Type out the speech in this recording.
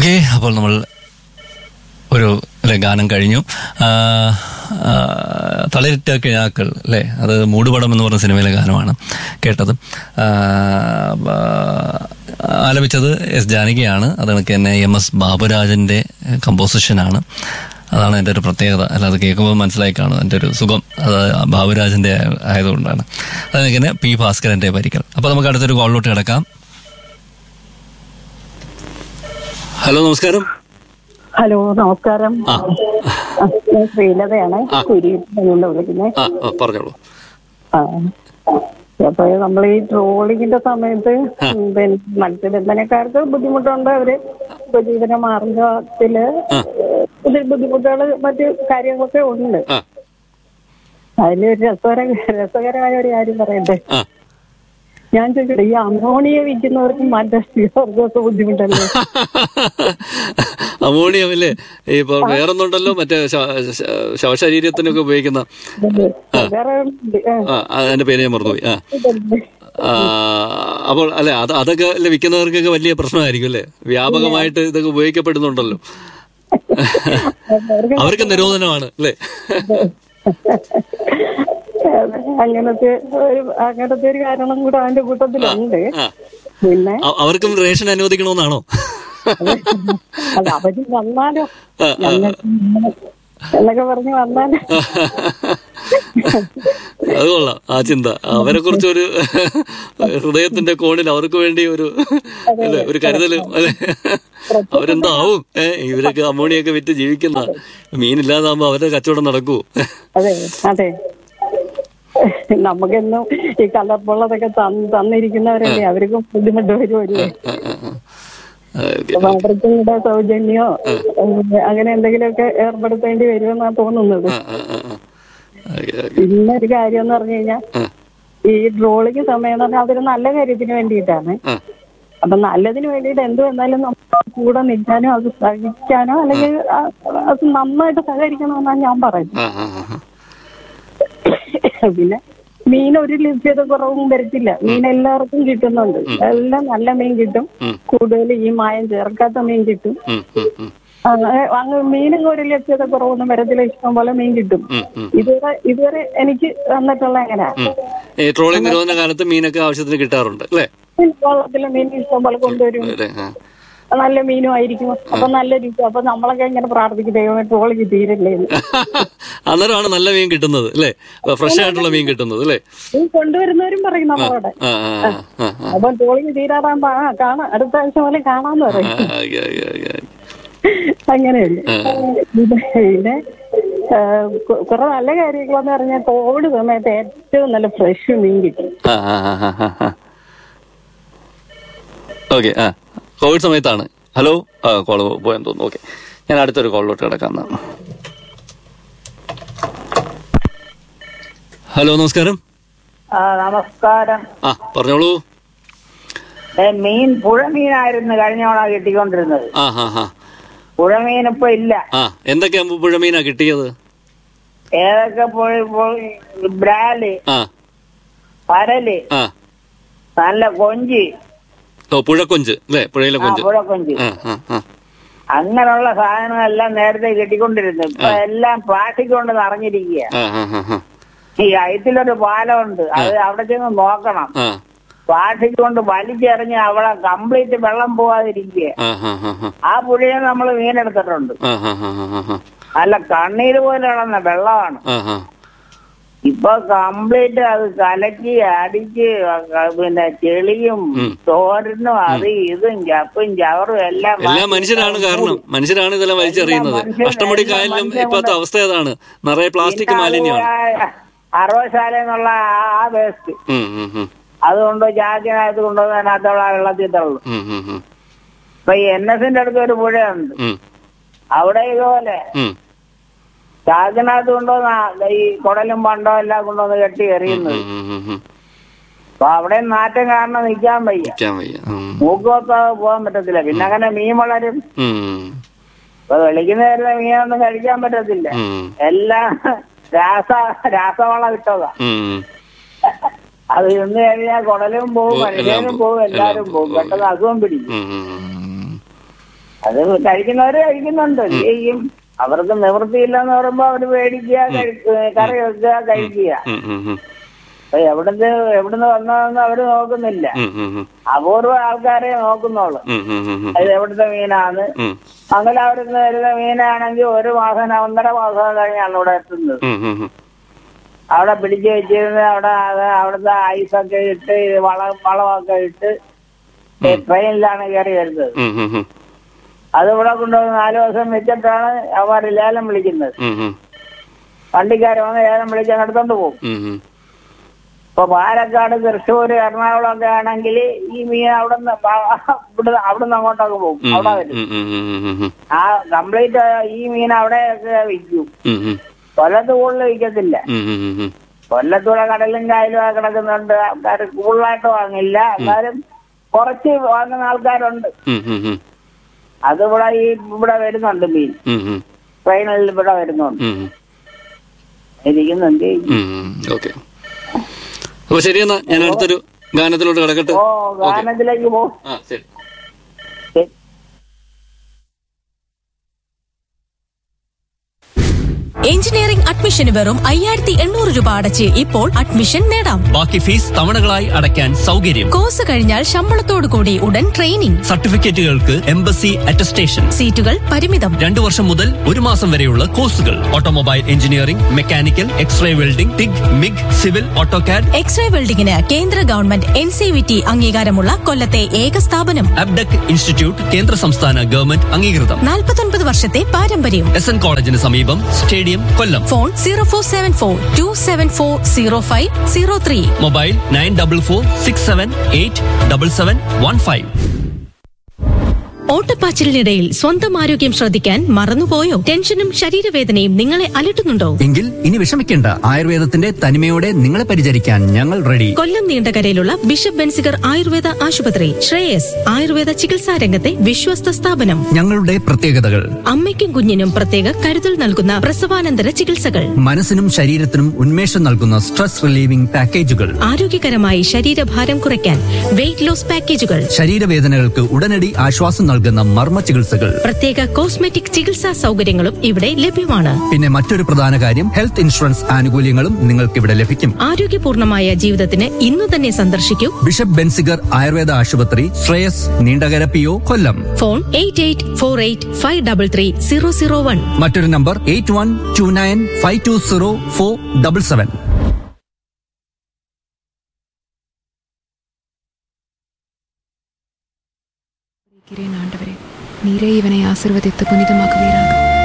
Okay അപ്പോൾ നമ്മൾ ഒരു അല്ലെ ഗാനം കഴിഞ്ഞു ആ, ആ, തളിരിട്ട കിഴാക്കൾ അല്ലേ അത് മൂടുപടം എന്ന് പറഞ്ഞ സിനിമയിലെ ഗാനമാണ് കേട്ടത് ആ, ആ, ആലപിച്ചത് എസ് ജാനകിയാണ് അത് കണക്ക് തന്നെ എം എസ് ബാബുരാജന്റെ കമ്പോസിഷനാണ് അതാണ് എൻ്റെ ഒരു പ്രത്യേകത അല്ല അത് കേൾക്കുമ്പോൾ മനസ്സിലായി കാണും എൻ്റെ ഒരു സുഖം അത് ബാബുരാജന്റെ ആയതുകൊണ്ടാണ് അത് തന്നെ പി ഭാസ്കരന്റെ പരിക്കൽ അപ്പോൾ നമുക്ക് അടുത്തൊരു കോളിലോട്ട് കിടക്കാം ഹലോ നമസ്കാരം ഹലോ നമസ്കാരം ആ. ആ, ഞാൻ ശ്രീലതയാണ് കുരിയിൽ നിന്നുകൊണ്ട് വിളിക്കുന്നത് ആ ആ, പറഞ്ഞോളൂ അപ്പൊ നമ്മൾ ഈ ട്രോളിങ്ങിന്റെ സമയത്ത് പിന്നെ മത്സ്യബന്ധനക്കാർക്ക് ബുദ്ധിമുട്ടുണ്ട് അവര് ഉപജീവന മാർഗത്തില് ഇതിൽ ബുദ്ധിമുട്ടുകൾ മറ്റു കാര്യങ്ങളൊക്കെ ഉണ്ട് ആ അതിലൊരു രസകര രസകരമായ ഒരു കാര്യം പറയട്ടെ ആ ഞാൻ ചോദിക്കട്ടെ ഈ അമോണിയ വിൽക്കുന്നവർക്കും മറ്റവർക്കൊക്കെ ബുദ്ധിമുട്ടല്ലേ അമോണിയം അല്ലേ ഇപ്പൊ വേറൊന്നുണ്ടല്ലോ മറ്റേ ശ- ശ- ശവശരീരത്തിനൊക്കെ ഉപയോഗിക്കുന്ന വേറെ ഉണ്ട്. ആ, ആ അതിന്റെ പേര് ഞാൻ മറന്നുപോയി ആ ഇതുണ്ട്. ആ, അപ്പോൾ അല്ലെ അത് അതൊക്കെ അല്ലെ വിൽക്കുന്നവർക്കൊക്കെ വലിയ പ്രശ്നമായിരിക്കും അല്ലേ വ്യാപകമായിട്ട് ഇതൊക്കെ ഉപയോഗിക്കപ്പെടുന്നുണ്ടല്ലോ അവർക്ക് നിരോധനമാണ് അല്ലേ അങ്ങനത്തെ ഒരു അങ്ങനത്തെ ഒരു കാരണം കൂടെ അതിന്റെ കൂട്ടത്തിലുണ്ട് ആ പിന്നെ അ- അവർക്കും റേഷൻ അനുവദിക്കണമെന്നാണോ അത് അവര് വന്നാലോ ആ, ആ. ഞങ്ങൾക്ക് എന്നൊക്കെ പറഞ്ഞ് വന്നാലോ അത് കൊള്ളാം ആ ചിന്ത അവരെ കുറിച്ചൊരു ഹൃദയത്തിന്റെ കോണിൽ അവർക്ക് വേണ്ടി ഒരു അല്ലെ ഒരു കരുതല് അല്ലെ അവരെന്താവും ഏ ഇവരൊക്കെ അമോണിയൊക്കെ വിറ്റ് ജീവിക്കുന്ന മീനില്ലാതാകുമ്പോ അവരുടെ കച്ചവടം നടക്കൂ അതെ അതെ നമുക്കെന്നും ഈ കലർപ്പുള്ളതൊക്കെ തന്ന് തന്നിരിക്കുന്നവരല്ലേ അവർക്കും ബുദ്ധിമുട്ട് വരുമല്ലേ ആ, ആ, ആ. ആ, ഓക്കേ. അപ്പൊ അവർക്കും കൂടെ സൗജന്യോ അങ്ങനെ എന്തെങ്കിലുമൊക്കെ ഏർപ്പെടുത്തേണ്ടി വരുമെന്നാണ് തോന്നുന്നത് ആ, ആ, ആ, ആ. Okay, okay. പിന്നെ ഒരു കാര്യം എന്ന് പറഞ്ഞു കഴിഞ്ഞാൽ ആ, ഈ ട്രോളിങ് സമയം എന്ന് പറഞ്ഞാൽ അതൊരു നല്ല കാര്യത്തിന് വേണ്ടിയിട്ടാണ് ആ, അപ്പൊ നല്ലതിന് വേണ്ടിയിട്ട് എന്ത് വന്നാലും നമ്മൾ കൂടെ നിൽക്കാനോ അത് സഹിക്കാനോ അല്ലെങ്കിൽ ആ- അത് നന്നായിട്ട് സഹകരിക്കണമെന്നാണ് ഞാൻ പറയുന്നത് ആ, ആ, ആ. പിന്നെ മീൻ ഒരു ലഭ്യത കുറവും വരത്തില്ല മീൻ എല്ലാവർക്കും കിട്ടുന്നുണ്ട് എല്ലാം നല്ല മീൻ കിട്ടും ഉം. കൂടുതൽ ഈ മായം ചേർക്കാത്ത മീൻ കിട്ടും ഉം, ഉം, ഉം, അങ്ങനെ അങ്ങ് മീനും ഒരു ലഭ്യത കുറവൊന്നും വരത്തില്ല ഇഷ്ടം പോലെ മീൻ കിട്ടും ഉം, ഉം. ഇതുവരെ ഇതുവരെ എനിക്ക് വന്നിട്ടുള്ള എങ്ങനെയാ ഉം. ഈ ട്രോളിംഗ് നിരോധന കാലത്ത് മീനൊക്കെ ആവശ്യത്തിന് കിട്ടാറുണ്ട് അല്ലേ വള്ളത്തിലെ മീൻ ഇഷ്ടം പോലെ കൊണ്ടുവരും അല്ലേ ആ. നല്ല മീനും ആയിരിക്കും അപ്പൊ നല്ല രുചി അപ്പൊ നമ്മളൊക്കെ ഇങ്ങനെ പ്രാർത്ഥിക്കും ദൈവമേ ട്രോളിക്ക് തീരല്ലേ എന്ന് അന്നേരമാണ് നല്ല മീൻ കിട്ടുന്നത് അല്ലേ ഫ്രഷ് ആയിട്ടുള്ള മീൻ കിട്ടുന്നത് അല്ലേ ഈ കൊണ്ടുവരുന്നവരും പറയും നമ്മളോട് ആ ആ ആ, ആ, ആ. അപ്പൊ ട്രോളിങ് തീരാറാകുമ്പോ ആ കാണാം അടുത്ത ആഴ്ച പോലെ കാണാന്ന് പറയും ആ, ഓക്കേ, ഓക്കേ, ഓക്കേ. അങ്ങനെയുണ്ട് പിന്നെ ആ, കു- കുറെ നല്ല കാര്യങ്ങളെന്ന് പറഞ്ഞാൽ കോവിഡ് സമയത്ത് ഏറ്റവും നല്ല ഫ്രഷ് മീൻ കിട്ടും ആ ആ ആ ആ, ആ, ആ. ഓക്കെ ആ കോവിഡ് സമയത്താണ് ഹലോ ആ കോള് പോയെന്ന് തോന്നുന്നു ഓക്കെ ഞാൻ അടുത്തൊരു കോളിലോട്ട് കിടക്കാം എന്നാ. ഹലോ നമസ്കാരം ആ നമസ്കാരം ആ പറഞ്ഞോളൂ ഏ, മീൻ പുഴമീനായിരുന്നു കഴിഞ്ഞ തവണ കിട്ടിക്കൊണ്ടിരുന്നത് ആ ഹാ ഹാ പുഴമീൻ ഇപ്പൊ ഇല്ല ആ എന്തൊക്കെ പുഴമീനാ കിട്ടിയത് ഏതൊക്കെ പോയി പോയി ബ്രാല് ആ പരല് ആ നല്ല കൊഞ്ചി ഓ പുഴക്കൊഞ്ച് അല്ലേ പുഴയിലെ ആ കൊഞ്ച് പുഴക്കൊഞ്ചി ആ ആ ആ അങ്ങനെയുള്ള സാധനങ്ങളെല്ലാം നേരത്തെ കിട്ടിക്കൊണ്ടിരുന്നു ഇപ്പൊ എല്ലാം പ്ലാസ്റ്റിക് കൊണ്ട് നിറഞ്ഞിരിക്കുക ആ ആ ആ ആ ഈ അയത്തിലൊരു പാലമുണ്ട് അത് അവിടെ ചെന്ന് നോക്കണം ആ പ്ലാസ്റ്റിക് കൊണ്ട് വലിച്ചെറിഞ്ഞ് അവിടെ കംപ്ലീറ്റ് വെള്ളം പോവാതിരിക്കുക ആ ആ ആ ആ ആ പുഴയെ നമ്മൾ മീനെടുത്തിട്ടുണ്ട് ആ ആ ആ ആ ആ നല്ല കണ്ണീര് പോലെ കിടന്ന വെള്ളമാണ് ആ ആ ഇപ്പൊ കംപ്ലീറ്റ് അത് കലക്കി അടിച്ച് ക- പിന്നെ ചെളിയും ഉം. തോരനും അത് ഇതും ചപ്പും ചവറും എല്ലാം എല്ലാം മനുഷ്യരാണ് കാരണം മനുഷ്യരാണ് ഇതെല്ലാം വലിച്ചെറിയുന്നത് മനുഷ്യൻ- അഷ്ടമുടി എല്ലാം കായലിലും മനുഷ്യൻ ഇപ്പോഴത്തെ അവസ്ഥ അതാണ് നിറയെ പ്ലാസ്റ്റിക് മാലിന്യമാണ് അറുപശാല എന്നുള്ള ആ- ആ വേസ്റ്റ് ഉം, ഉം, ഉം, അതുകൊണ്ട് ചാക്കിനകത്ത് കൊണ്ടുവന്ന് അതിനകത്തുള്ള ആ വെള്ളത്തിൽ തള്ളും ഉം, ഉം, ഉം, ഇപ്പൊ ഈ എൻ എസിന്റെ അടുത്ത് ഒരു പുഴയുണ്ട് ഉം, അവിടെ ഇതുപോലെ ഉം, ചാക്കിനകത്ത് കൊണ്ടുവന്ന ഈ കുടലും പണ്ടോ എല്ലാം കൊണ്ടുവന്ന് കെട്ടി എറിയുന്നത് ഉം, ഉം, ഉം, ഉം. അപ്പൊ അവിടെ നാറ്റം കാരണം നിൽക്കാൻ വയ്യ നിക്കാൻ വയ്യ ഉം, മൂക്കുവത്താതെ പോകാൻ പറ്റത്തില്ല പിന്നെ അങ്ങനെ മീൻ വളരും ഉം, ഇപ്പൊ വെളിക്കുന്നേരത്തെ മീനൊന്നും കഴിക്കാൻ പറ്റത്തില്ല ഉം, എല്ലാം രാസ രാസവളം ഇട്ടതാ ഉം. അത് നിന്ന് കഴിഞ്ഞാൽ കുടലും പോവും പോവും, എല്ലാം മനുഷ്യനും പോവും, പോവും എല്ലാരും എല്ലാം പോവും പോവും. പെട്ടെന്ന് അസുഖം പിടിക്കും ഉം, ഉം, ഉം. അത് കഴിക്കുന്നവര് കഴിക്കുന്നുണ്ട് ചെയ്യും അവർക്ക് നിവൃത്തിയില്ലെന്ന് പറയുമ്പോ അവര് മേടിക്കുക കഴിക്കുക കറി വെക്കുക കഴിക്കുക ഉം, ഉം, ഉം. അപ്പൊ എവിടുന്ന് എവിടുന്ന് വന്നതെന്ന് അവര് നോക്കുന്നില്ല ഉം, ഉം, ഉം. അപൂർവ ആൾക്കാരെ നോക്കുന്നുള്ളു ഉം, ഉം, ഉം, ഉം. അത് എവിടുത്തെ മീനാണ് ഉം, മംഗലാപുരത്ത് വരുന്ന മീനാണെങ്കിൽ ഒരു മാസം ഒന്നര മാസം കഴിഞ്ഞാണ് ഇവിടെ എത്തുന്നത് ഉം, ഉം, ഉം. അവിടെ പിടിച്ചു വെച്ചിരുന്ന് അവിടെ അത് അവിടുത്തെ ഐസൊക്കെ ഇട്ട് വള വളമൊക്കെ ഇട്ട് ട്രെയിനിലാണ് കയറി വരുന്നത് ഉം, ഉം, ഉം. അത് ഇവിടെ കൊണ്ടുവന്ന് നാല് ദിവസം വെച്ചിട്ടാണ് അവന്മാർ ലേലം വിളിക്കുന്നത് ഉം, ഉം. വണ്ടിക്കാർ വന്ന് ലേലം വിളിച്ച് എടുത്തോണ്ട് പോകും ഉം, ഉം. ഇപ്പൊ പാലക്കാട് തൃശ്ശൂർ എറണാകുളം ഒക്കെ ആണെങ്കിൽ ഈ മീൻ അവിടുന്ന് ഇവിടെ അവിടുന്ന് അങ്ങോട്ടൊക്കെ പോകും അവിടെ വരും ഉം, ഉം, ഉം, ഉം, ഉം. ആ കംപ്ലീറ്റ് ഈ മീൻ അവിടെയൊക്കെ വിൽക്കും ഉം, ഉം. കൊല്ലത്ത് കൂടുതൽ വിൽക്കത്തില്ല ഉം, ഉം, ഉം, ഉം. കൊല്ലത്തൂടെ കടലും കായലും ഒക്കെ കിടക്കുന്നുണ്ട് ആൾക്കാർ കൂടുതലായിട്ട് വാങ്ങില്ല എന്നാലും കുറച്ച് വാങ്ങുന്ന ആൾക്കാരുണ്ട് ഉം, ഉം, ഉം. അത് ഇവിടെ ഈ ഇവിടെ വരുന്നുണ്ട് മീൻ ഉം, ഉം. ട്രെയിനിൽ ഇവിടെ വരുന്നുണ്ട് ഉം, ഉം. ഇരിക്കുന്നുണ്ട് ഉം, ഉം. ഓക്കെ അപ്പൊ ശരി എന്നാ ഞാൻ അടുത്തൊരു ഗാനത്തിലോട്ട് കിടക്കട്ടെ ഓ ഗാനത്തിലേക്ക് പോകും ആ ശരി എഞ്ചിനീയറിംഗ് അഡ്മിഷന് വെറും അയ്യായിരത്തി എണ്ണൂറ് രൂപ അടച്ച് ഇപ്പോൾ അഡ്മിഷൻ നേടാം ബാക്കി ഫീസ് തവണകളായി അടയ്ക്കാൻ സൗകര്യം കോഴ്സ് കഴിഞ്ഞാൽ ശമ്പളത്തോടു കൂടി ഉടൻ ട്രെയിനിങ് സർട്ടിഫിക്കറ്റുകൾക്ക് എംബസി അറ്റസ്റ്റേഷൻ സീറ്റുകൾ പരിമിതം രണ്ടു വർഷം മുതൽ ഒരു മാസം വരെയുള്ള കോഴ്സുകൾ automobile engineering mechanical x-ray welding TIG MIG civil AutoCAD x-ray വെൽഡിംഗിന് കേന്ദ്ര government N C V T അംഗീകാരമുള്ള കൊല്ലത്തെ ഏക സ്ഥാപനം അബ്ഡക് ഇൻസ്റ്റിറ്റ്യൂട്ട് കേന്ദ്ര സംസ്ഥാന ഗവൺമെന്റ് അംഗീകൃതം നാൽപ്പത്തൊൻപത് വർഷത്തെ പാരമ്പര്യം എസ് എൻ കോളേജിന് സമീപം stadium Kollam phone zero four seven four two seven four zero five zero three mobile nine double four six seven eight double seven one five ഓട്ടപ്പാച്ചിലിനിടയിൽ സ്വന്തം ആരോഗ്യം ശ്രദ്ധിക്കാൻ മറന്നുപോയോ ടെൻഷനും ശരീരവേദനയും നിങ്ങളെ അലട്ടുന്നുണ്ടോ എങ്കിൽ ഇനി വിഷമിക്കേണ്ട ആയുർവേദത്തിന്റെ തനിമയോടെ നിങ്ങളെ പരിചരിക്കാൻ ഞങ്ങൾ റെഡി കൊല്ലം നീണ്ടകരയിലുള്ള ബിഷപ്പ് ബെൻസിഗർ ആയുർവേദ ആശുപത്രി ശ്രേയസ് ആയുർവേദ ചികിത്സാ രംഗത്തെ വിശ്വസ്ത സ്ഥാപനം ഞങ്ങളുടെ പ്രത്യേകതകൾ അമ്മയ്ക്കും കുഞ്ഞിനും പ്രത്യേക കരുതൽ നൽകുന്ന പ്രസവാനന്തര ചികിത്സകൾ മനസ്സിനും ശരീരത്തിനും ഉന്മേഷം നൽകുന്ന സ്ട്രെസ് റിലീവിംഗ് പാക്കേജുകൾ ആരോഗ്യകരമായി ശരീരഭാരം കുറയ്ക്കാൻ വെയിറ്റ് ലോസ് പാക്കേജുകൾ ശരീരവേദനകൾക്ക് ഉടനടി ആശ്വാസം നൽകുന്ന മർമ്മ ചികിത്സകൾ പ്രത്യേക കോസ്മെറ്റിക് ചികിത്സാ സൗകര്യങ്ങളും ഇവിടെ ലഭ്യമാണ് പിന്നെ മറ്റൊരു പ്രധാന കാര്യം ഹെൽത്ത് ഇൻഷുറൻസ് ആനുകൂല്യങ്ങളും നിങ്ങൾക്ക് ഇവിടെ ലഭിക്കും ആരോഗ്യപൂർണമായ ജീവിതത്തിന് ഇന്നു തന്നെ സന്ദർശിക്കൂ ബിഷപ്പ് ബെൻസിഗർ ആയുർവേദ ആശുപത്രി Shreyas Neendakara P O Kollam phone eight eight four eight five double three zero zero one മറ്റൊരു number eight one two nine five two zero four double seven இருக்கிறேன் ஆண்டவரே நீரே இவனை ஆசிர்வதித்து புனிதமாக்குவீராக